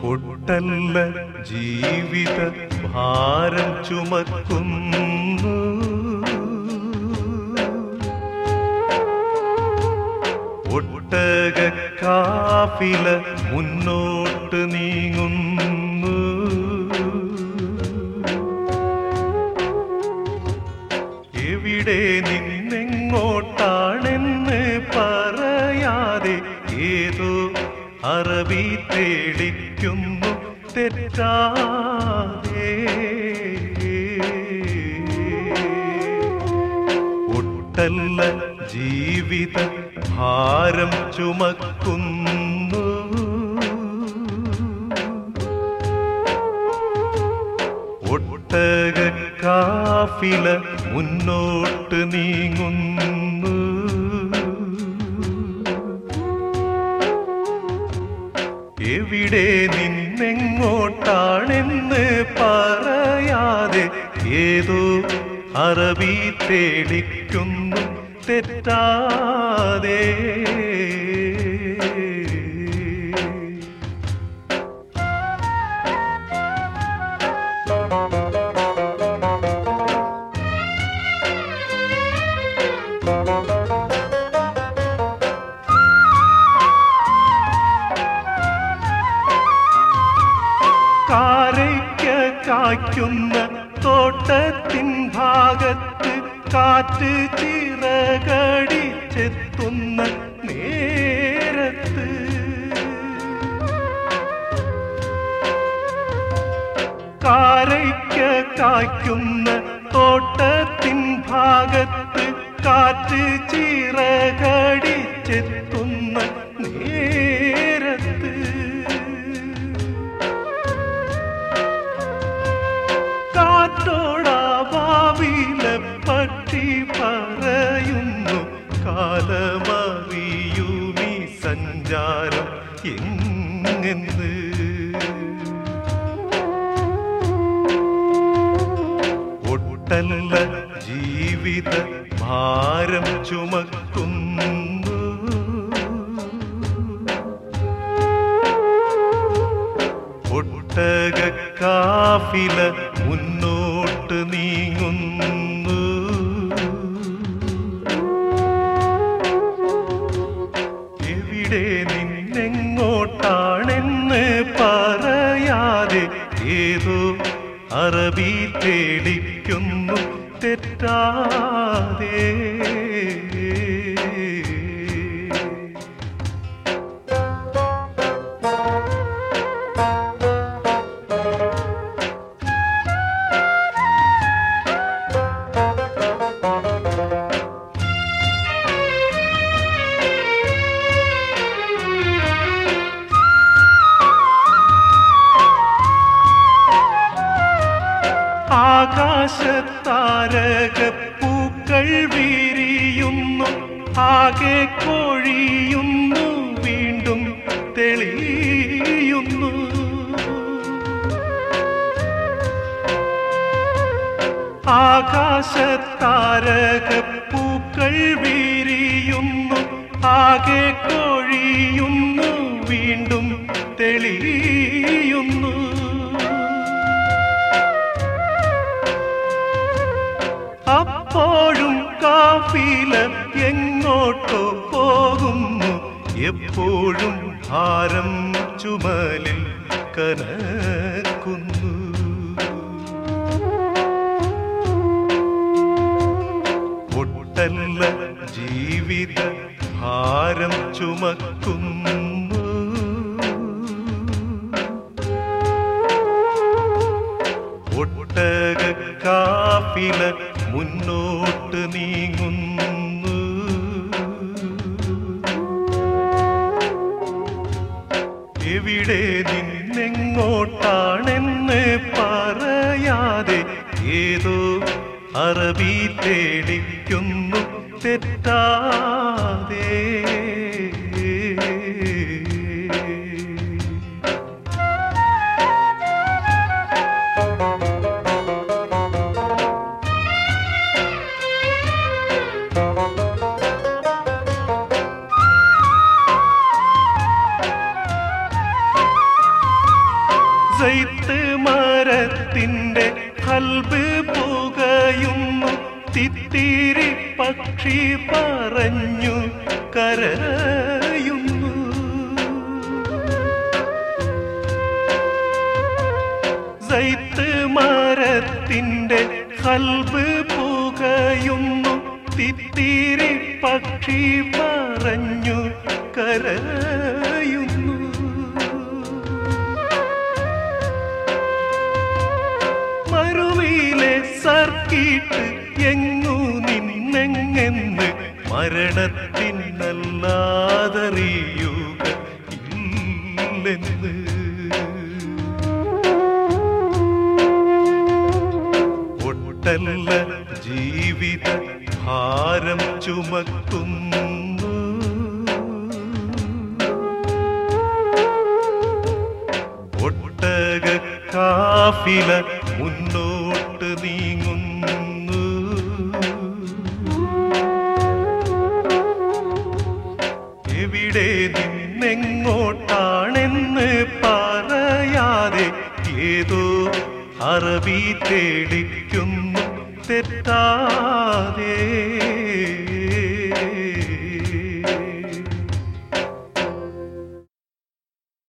ഒട്ടല്ല ജീവിത ഭാരം ചുമക്കുന്നു ഒട്ടക കാഫില മുന്നോട്ട് നീങ്ങുന്നു എവിടെ നിന്നെങ്ങോട്ടാണെന്ന് പറയാതെ ഏതോ അറബി തേടിക്കുന്നു തെറ്റാതെ ഒട്ടല്ല ജീവിത ഭാരം ചുമക്കുന്നു ഒട്ടക കാഫില മുന്നോട്ട് നീങ്ങുന്നു എവിടെ നിന്നെങ്ങോട്ടാണെന്ന് പറയാതെ ഏതോ അറബി തേടിക്കുന്നു തെറ്റാതെ കാരയ്ക്ക കായ്ക്കുന്ന തോട്ടത്തിൻ ഭാഗത്ത് കാറ്റ് ചിറകടിച്ചെത്തുന്ന നേരത്ത് കാരയ്ക്ക കായ്ക്കുന്ന തോട്ടത്തിൻ ഭാഗത്ത് കാറ്റ് ചിറകടിച്ചെത്തുന്ന നേരത്ത് കാറ്റോടാ ഭാവിയിലെ പക്ഷി പറയുന്നു കാലമറിയുമീ സഞ്ചാരം എങ്ങെന്ന് ഒട്ടല്ല ജീവിത ഭാരം ചുമക്കുന്നു ഒട്ടക കാഫില മുന്നോട്ട് നീങ്ങുന്നു എവിടെ നിന്നെങ്ങോട്ടാണെന്ന് പറയാതെ ഏതോ അറബി തേടിക്കുന്നു തെറ്റാതെ ആകാശത്താരകപ്പൂക്കൾ വിരിയുന്നു ആകെ കൊഴിയുന്നു വീണ്ടും തെളിയുന്നു ആകാശത്താരകപ്പൂക്കൾ വിരിയുന്നു ആകെ കൊഴിയുന്നു വീണ്ടും തെളിയുന്നു അപ്പോഴും കാഫില എങ്ങോട്ടോ പോകുന്നു എപ്പോഴും ഭാരം ചുമലിൽ കനക്കുന്നു ഒട്ടല്ല ജീവിത ഭാരം ചുമക്കുന്നു ഒട്ടക കാഫില മുന്നോട്ട് നീങ്ങുന്നു എവിടെ നിന്നെങ്ങോട്ടാണെന്ന് പറയാതെ ഏതോ അറബി തേടിക്കുന്നു തെറ്റാതെ കൽബ് പുകയുന്നു തിത്തിരി പക്ഷി പറഞ്ഞു കരയുന്നു സൈത്ത് മരത്തിന്റെ കൽബ് പുകയുന്നു തിത്തിരി പക്ഷി പറഞ്ഞു കരയുന്നു മരുവിയിലെ സർക്കിട്ട് എങ്ങു നിന്നെങ്ങെന്ന് മരണത്തിനല്ലാതറിയുക ഇല്ലെന്ന് ഒട്ടല്ല ജീവിത ഭാരം ചുമക്കുന്നു ഒട്ടക കാഫില മുന്നോട്ട് നീങ്ങുന്നു എവിടെ നിന്നെങ്ങോട്ടാണെന്ന് പറയാതെ ഏതോ അറബി തേടിക്കുന്നു തെറ്റാതെ